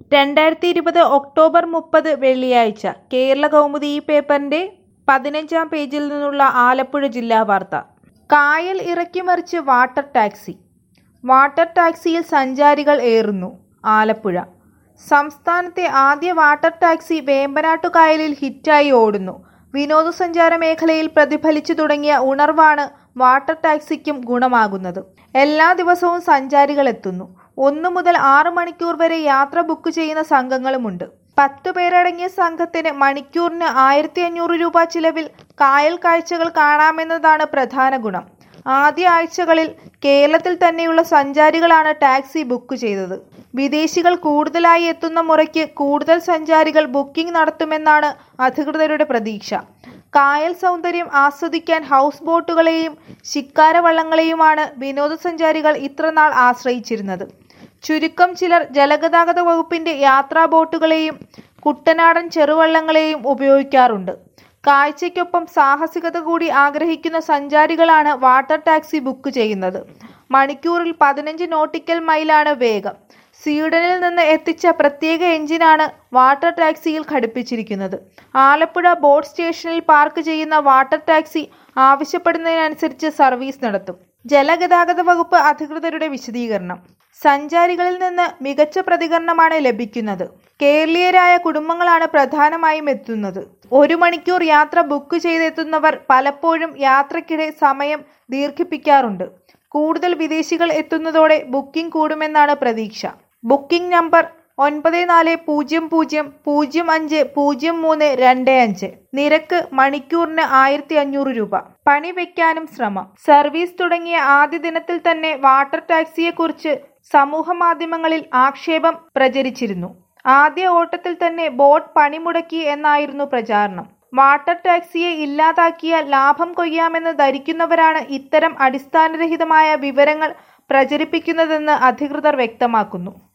രണ്ടായിരത്തി ഇരുപത് ഒക്ടോബർ മുപ്പത് വെള്ളിയാഴ്ച കേരള കൗമുദി ഈ പേപ്പറിന്റെ പതിനഞ്ചാം പേജിൽ നിന്നുള്ള ആലപ്പുഴ ജില്ലാ വാർത്ത കായൽ ഇറക്കിമറിച്ച് വാട്ടർ ടാക്സി വാട്ടർ ടാക്സിയിൽ സഞ്ചാരികൾ ഏറുന്നു ആലപ്പുഴ സംസ്ഥാനത്തെ ആദ്യ വാട്ടർ ടാക്സി വേമ്പനാട്ടു കായലിൽ ഹിറ്റായി ഓടുന്നു വിനോദസഞ്ചാര മേഖലയിൽ പ്രതിഫലിച്ചു തുടങ്ങിയ ഉണർവാണ് വാട്ടർ ടാക്സിക്കും ഗുണമാകുന്നത് എല്ലാ ദിവസവും സഞ്ചാരികൾ എത്തുന്നു ഒന്നു മുതൽ ആറ് മണിക്കൂർ വരെ യാത്ര ബുക്ക് ചെയ്യുന്ന സംഘങ്ങളുമുണ്ട് പത്തു പേരടങ്ങിയ സംഘത്തിന് മണിക്കൂറിന് ആയിരത്തി അഞ്ഞൂറ് രൂപ ചിലവിൽ കായൽ കാഴ്ചകൾ കാണാമെന്നതാണ് പ്രധാന ഗുണം ആദ്യ ആഴ്ചകളിൽ കേരളത്തിൽ തന്നെയുള്ള സഞ്ചാരികളാണ് ടാക്സി ബുക്ക് ചെയ്തത് വിദേശികൾ കൂടുതലായി എത്തുന്ന മുറയ്ക്ക് കൂടുതൽ സഞ്ചാരികൾ ബുക്കിംഗ് നടത്തുമെന്നാണ് അധികൃതരുടെ പ്രതീക്ഷ കായൽ സൗന്ദര്യം ആസ്വദിക്കാൻ ഹൗസ് ബോട്ടുകളെയും ശിക്കാരവള്ളങ്ങളെയുമാണ് വിനോദസഞ്ചാരികൾ ഇത്രനാൾ ആശ്രയിച്ചിരുന്നത് ചുരുക്കം ചിലർ ജലഗതാഗത വകുപ്പിന്റെ യാത്രാ ബോട്ടുകളെയും കുട്ടനാടൻ ചെറുവള്ളങ്ങളെയും ഉപയോഗിക്കാറുണ്ട് കാഴ്ചയ്ക്കൊപ്പം സാഹസികത കൂടി ആഗ്രഹിക്കുന്ന സഞ്ചാരികളാണ് വാട്ടർ ടാക്സി ബുക്ക് ചെയ്യുന്നത് മണിക്കൂറിൽ പതിനഞ്ച് നോട്ടിക്കൽ മൈലാണ് വേഗം സ്വീഡനിൽ നിന്ന് എത്തിച്ച പ്രത്യേക എഞ്ചിനാണ് വാട്ടർ ടാക്സിയിൽ ഘടിപ്പിച്ചിരിക്കുന്നത് ആലപ്പുഴ ബോട്ട് സ്റ്റേഷനിൽ പാർക്ക് ചെയ്യുന്ന വാട്ടർ ടാക്സി ആവശ്യപ്പെടുന്നതിനനുസരിച്ച് സർവീസ് നടത്തും ജലഗതാഗത വകുപ്പ് അധികൃതരുടെ വിശദീകരണം സഞ്ചാരികളിൽ നിന്ന് മികച്ച പ്രതികരണമാണ് ലഭിക്കുന്നത് കേരളീയരായ കുടുംബങ്ങളാണ് പ്രധാനമായും എത്തുന്നത് ഒരു മണിക്കൂർ യാത്ര ബുക്ക് ചെയ്തെത്തുന്നവർ പലപ്പോഴും യാത്രക്കിടെ സമയം ദീർഘിപ്പിക്കാറുണ്ട് കൂടുതൽ വിദേശികൾ എത്തുന്നതോടെ ബുക്കിംഗ് കൂടുമെന്നാണ് പ്രതീക്ഷ ബുക്കിംഗ് നമ്പർ ഒൻപത് നാല് പൂജ്യം പൂജ്യം പൂജ്യം അഞ്ച് പൂജ്യം മൂന്ന് രണ്ട് അഞ്ച് നിരക്ക് മണിക്കൂറിന് ആയിരത്തി അഞ്ഞൂറ് രൂപ പണി വെക്കാനും ശ്രമം സർവീസ് തുടങ്ങിയ ആദ്യ ദിനത്തിൽ തന്നെ വാട്ടർ ടാക്സിയെക്കുറിച്ച് സമൂഹ മാധ്യമങ്ങളിൽ ആക്ഷേപം പ്രചരിച്ചിരുന്നു ആദ്യ ഓട്ടത്തിൽ തന്നെ ബോട്ട് പണിമുടക്കി എന്നായിരുന്നു പ്രചാരണം വാട്ടർ ടാക്സിയെ ഇല്ലാതാക്കിയാൽ ലാഭം കൊയ്യാമെന്ന് ധരിക്കുന്നവരാണ് ഇത്തരം അടിസ്ഥാനരഹിതമായ വിവരങ്ങൾ പ്രചരിപ്പിക്കുന്നതെന്ന് അധികൃതർ വ്യക്തമാക്കുന്നു